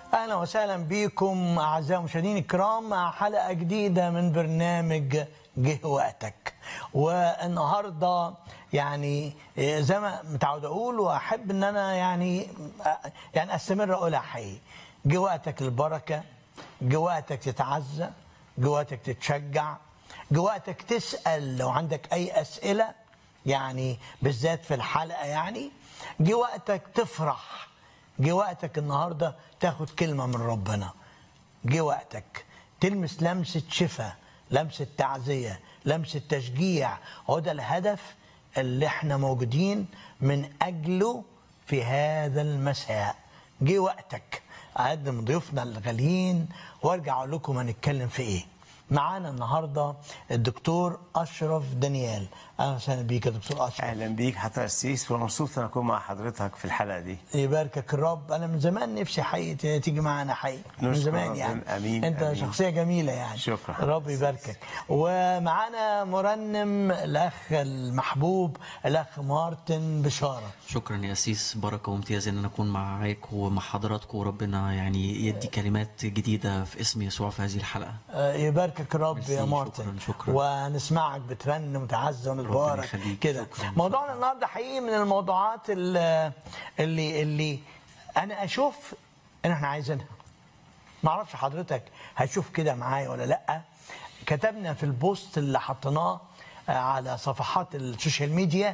اهلا وسهلا بكم اعزائي المشاهدين الكرام مع حلقه جديده من برنامج جه وقتك والنهارده يعني زي ما متعود اقول واحب ان انا يعني يعني استمر اقولها حقيقي جه وقتك للبركه جه وقتك تتعزى جه وقتك تتشجع جه وقتك تسال لو عندك اي اسئله يعني بالذات في الحلقه يعني جه وقتك تفرح جه وقتك النهارده تاخد كلمه من ربنا جه وقتك تلمس لمسه شفاء لمسه تعزيه لمسه تشجيع هو ده الهدف اللي احنا موجودين من اجله في هذا المساء جه وقتك اقدم ضيوفنا الغاليين وارجع اقول لكم هنتكلم في ايه معانا النهارده الدكتور اشرف دانيال اهلا وسهلا بيك يا دكتور اشرف اهلا بيك حتى السيس ومبسوط ان اكون مع حضرتك في الحلقه دي يباركك الرب انا من زمان نفسي حقيقي تيجي معانا حقيقي من نشكر زمان ربنا. يعني آمين، انت آمين. شخصيه جميله يعني شكرا. رب يباركك ومعانا مرنم الاخ المحبوب الاخ مارتن بشاره شكرا يا أسيس بركة وامتياز إن أنا أكون معاك ومع حضراتكم وربنا يعني يدي كلمات جديدة في اسم يسوع في هذه الحلقة آه، يباركك الرب ميرسي، يا مارتن شكراً، شكراً. ونسمعك بترنم وتعزى ونتبارك يخليك، كده شكراً، موضوعنا النهارده حقيقي من الموضوعات اللي اللي, اللي انا اشوف ان احنا عايزينها ما اعرفش حضرتك هتشوف كده معايا ولا لا كتبنا في البوست اللي حطيناه آه، على صفحات السوشيال ميديا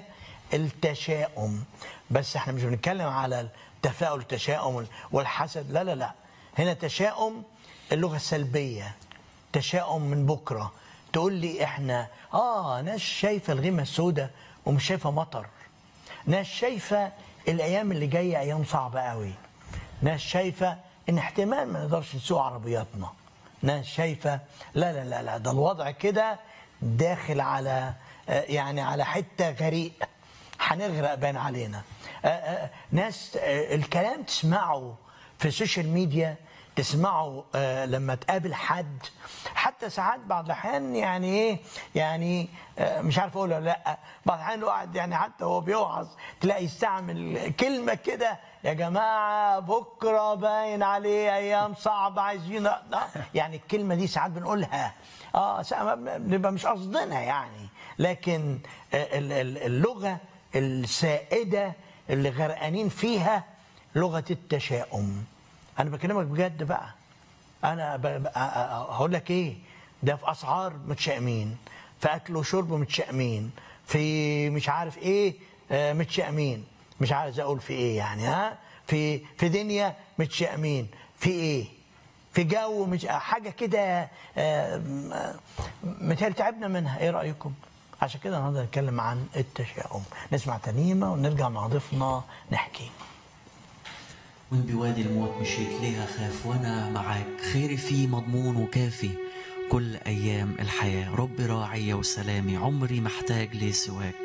التشاؤم بس احنا مش بنتكلم على التفاؤل التشاؤم والحسد لا لا لا هنا تشاؤم اللغه السلبيه تشاؤم من بكره تقول لي احنا اه ناس شايفه الغيمه السوداء ومش شايفه مطر ناس شايفه الايام اللي جايه ايام صعبه قوي ناس شايفه ان احتمال ما نقدرش نسوق عربياتنا ناس شايفه لا لا لا لا ده الوضع كده داخل على آه، يعني على حته غريق هنغرق بان علينا آه، آه، ناس آه، الكلام تسمعه في السوشيال ميديا تسمعه آه، لما تقابل حد حتى ساعات بعض الاحيان يعني ايه يعني آه، مش عارف اقول ولا لا بعض الاحيان الواحد يعني حتى هو بيوعظ تلاقي يستعمل كلمه كده يا جماعه بكره باين عليه ايام صعبه عايزين يعني الكلمه دي ساعات بنقولها اه ساعات بنبقى مش قصدنا يعني لكن آه، ال- ال- اللغه السائده اللي غرقانين فيها لغه التشاؤم انا بكلمك بجد بقى انا ب... ب... أ- أ- هقول لك ايه ده في اسعار متشائمين في اكل وشرب متشائمين في مش عارف ايه آه، متشائمين مش عايز اقول في ايه يعني ها في في دنيا متشائمين في ايه في جو مش حاجه كده آه، م- متهيألي تعبنا منها ايه رايكم عشان كده النهارده نتكلم عن التشاؤم نسمع ترنيمه ونرجع مع ضيفنا نحكي وين بوادي الموت مشيت ليه أخاف وأنا معاك خيري فيه مضمون وكافي كل أيام الحياة رب راعي وسلامي عمري محتاج ليه سواك